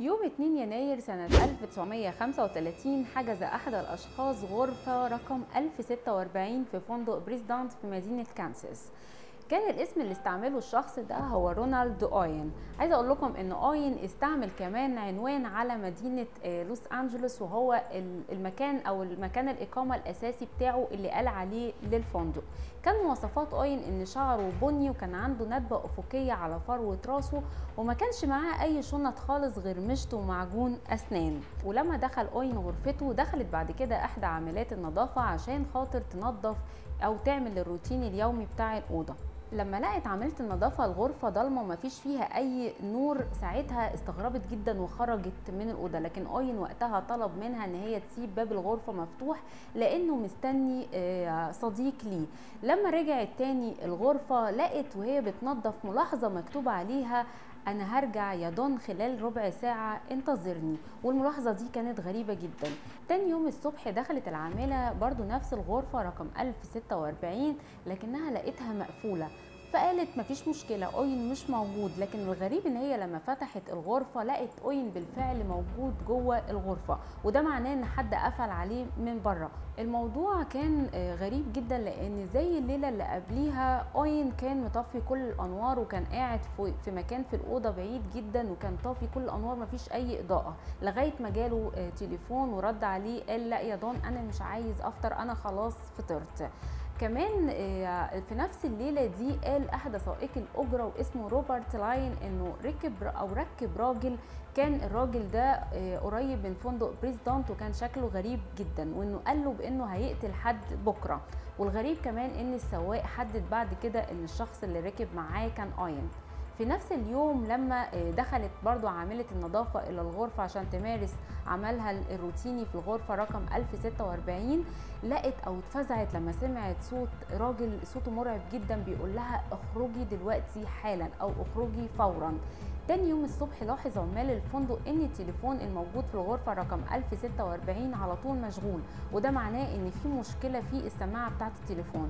يوم 2 يناير سنة 1935 حجز أحد الأشخاص غرفة رقم 1046 في فندق بريزدانت في مدينة كانساس كان الاسم اللي استعمله الشخص ده هو رونالد اوين عايزه اقول لكم ان اوين استعمل كمان عنوان على مدينه لوس انجلوس وهو المكان او المكان الاقامه الاساسي بتاعه اللي قال عليه للفندق كان مواصفات اوين ان شعره بني وكان عنده ندبه افقيه على فروه راسه وما كانش معاه اي شنط خالص غير مشط ومعجون اسنان ولما دخل اوين غرفته دخلت بعد كده احدى عاملات النظافه عشان خاطر تنظف او تعمل الروتين اليومي بتاع الاوضه لما لقت عامله النظافه الغرفه ضلمه ومفيش فيها اي نور ساعتها استغربت جدا وخرجت من الاوضه لكن اوين وقتها طلب منها ان هي تسيب باب الغرفه مفتوح لانه مستني صديق ليه لما رجعت تاني الغرفه لقت وهي بتنظف ملاحظه مكتوب عليها انا هرجع يا دون خلال ربع ساعة انتظرني والملاحظة دي كانت غريبة جدا تاني يوم الصبح دخلت العاملة برضو نفس الغرفة رقم 1046 لكنها لقيتها مقفولة فقالت مفيش مشكلة أوين مش موجود لكن الغريب إن هي لما فتحت الغرفة لقت أوين بالفعل موجود جوه الغرفة وده معناه إن حد قفل عليه من بره الموضوع كان غريب جدا لأن زي الليلة اللي قبليها أوين كان مطفي كل الأنوار وكان قاعد في مكان في الأوضة بعيد جدا وكان طافي كل الأنوار مفيش أي إضاءة لغاية ما جاله تليفون ورد عليه قال لا يا دون أنا مش عايز أفطر أنا خلاص فطرت كمان في نفس الليلة دي قال أحد سائقي الأجرة واسمه روبرت لاين إنه ركب أو ركب راجل كان الراجل ده قريب من فندق بريزدانت وكان شكله غريب جدا وإنه قال له بإنه هيقتل حد بكرة والغريب كمان إن السواق حدد بعد كده إن الشخص اللي ركب معاه كان أوين في نفس اليوم لما دخلت برضو عاملة النظافة إلى الغرفة عشان تمارس عملها الروتيني في الغرفة رقم 1046 لقت أو اتفزعت لما سمعت صوت راجل صوته مرعب جدا بيقول لها اخرجي دلوقتي حالا أو اخرجي فورا تاني يوم الصبح لاحظ عمال الفندق ان التليفون الموجود في الغرفه رقم 1046 على طول مشغول وده معناه ان في مشكله في السماعه بتاعه التليفون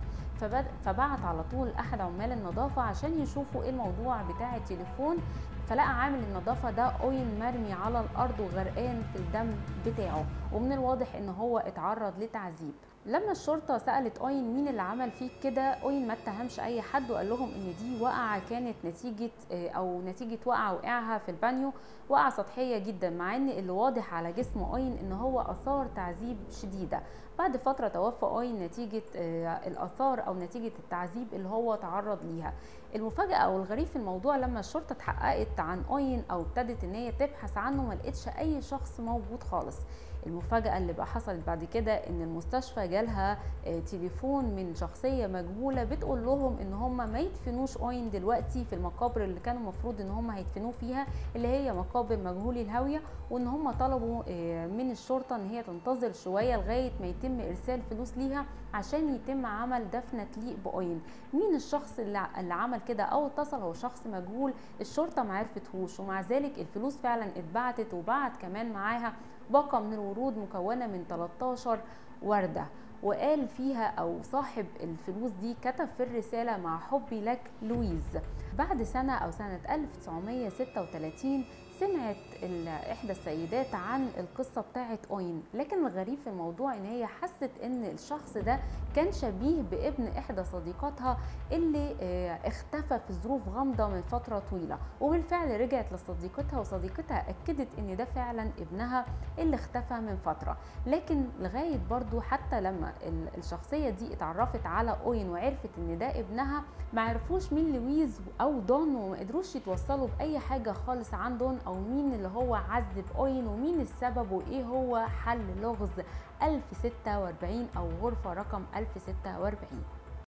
فبعت على طول احد عمال النظافه عشان يشوفوا ايه الموضوع بتاع التليفون فلقى عامل النظافه ده اوين مرمي على الارض وغرقان في الدم بتاعه ومن الواضح ان هو اتعرض لتعذيب لما الشرطة سألت أوين مين اللي عمل فيك كده أوين ما اتهمش أي حد وقال لهم إن دي وقعة كانت نتيجة أو نتيجة وقعة وقعها في البانيو وقعة سطحية جدا مع إن اللي واضح على جسم أوين إن هو آثار تعذيب شديدة بعد فترة توفى أوين نتيجة الآثار أو نتيجة التعذيب اللي هو تعرض ليها المفاجأة أو الغريب في الموضوع لما الشرطة اتحققت عن أوين أو ابتدت إن هي تبحث عنه ما لقتش أي شخص موجود خالص المفاجأة اللي بقى حصلت بعد كده ان المستشفى جالها تليفون من شخصية مجهولة بتقول لهم ان هم ما يدفنوش اوين دلوقتي في المقابر اللي كانوا المفروض ان هم هيدفنوه فيها اللي هي مقابر مجهولي الهوية وان هم طلبوا من الشرطة ان هي تنتظر شوية لغاية ما يتم ارسال فلوس ليها عشان يتم عمل دفنة تليق باوين مين الشخص اللي, اللي عمل كده او اتصل هو شخص مجهول الشرطة ما عرفتهوش ومع ذلك الفلوس فعلا اتبعتت وبعت كمان معاها باقة من الورود مكونة من 13 وردة وقال فيها أو صاحب الفلوس دي كتب في الرسالة مع حبي لك لويز بعد سنة أو سنة 1936 سمعت إحدى السيدات عن القصة بتاعت أوين لكن الغريب في الموضوع إن هي حست إن الشخص ده كان شبيه بابن إحدى صديقاتها اللي اختفى في ظروف غامضة من فترة طويلة وبالفعل رجعت لصديقتها وصديقتها أكدت إن ده فعلا ابنها اللي اختفى من فترة لكن لغاية برضو حتى لما الشخصية دي اتعرفت على أوين وعرفت إن ده ابنها ما عرفوش مين لويز أو دون وما قدروش يتوصلوا بأي حاجة خالص عن دون او مين اللي هو عذب اوين ومين السبب وايه هو حل لغز 1046 او غرفة رقم 1046